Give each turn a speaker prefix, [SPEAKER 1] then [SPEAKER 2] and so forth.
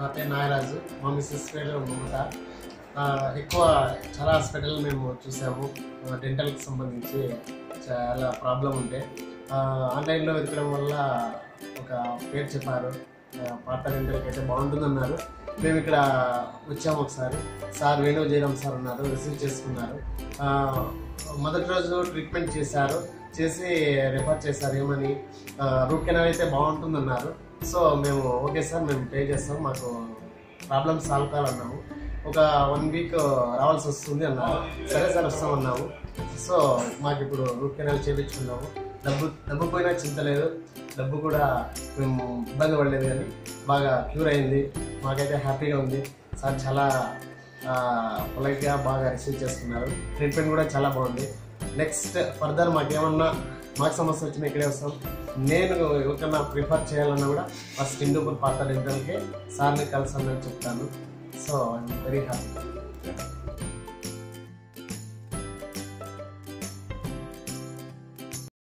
[SPEAKER 1] నా పేరు నాగరాజు మా మిస్సెస్ పేరు మమత ఆ, ఎక్కువ చాలా హాస్పిటల్ మేము చూసాము డెంటల్కి సంబంధించి చాలా ప్రాబ్లం ఉంటే ఆ, ఆన్లైన్లో వెతకడం వల్ల ఒక పేరు చెప్పారు ఆ, పాత డెంటల్కి అయితే బాగుంటుందన్నారు మేము ఇక్కడ వచ్చాము ఒకసారి సార్ వేణు జయరామ్ సార్ ఉన్నారు రిసీవ్ చేసుకున్నారు ఆ, మొదటి రోజు ట్రీట్మెంట్ చేశారు చేసి రిఫర్ చేశారు ఏమని ఆ, రూట్ కెనాల్ అయితే బాగుంటుందన్నారు సో మేము ఓకే సార్ మేము పే చేస్తాం మాకు ప్రాబ్లమ్ సాల్వ్ కావాలన్నాము ఒక వన్ వీక్ రావాల్సి వస్తుంది అన్నారు సరే సార్ వస్తామన్నాము సో మాకు ఇప్పుడు రూట్ కెనాల్ చేయించుకున్నాము డబ్బు డబ్బు పోయినా చింత లేదు డబ్బు కూడా మేము ఇబ్బంది పడలేదు కానీ బాగా క్యూర్ అయింది మాకైతే హ్యాపీగా ఉంది సార్ చాలా పొలైట్గా బాగా రిసీవ్ చేసుకున్నారు ట్రీట్మెంట్ కూడా చాలా బాగుంది నెక్స్ట్ ఫర్దర్ మాకేమన్నా మాకు సమస్య వచ్చినా ఇక్కడే వస్తాం నేను ఎవరికన్నా ప్రిఫర్ చేయాలన్నా కూడా ఫస్ట్ హిందూపూర్ పాత డెంటల్కే సార్ని కలిసి చెప్తాను సో ఐఎమ్ వెరీ హ్యాపీ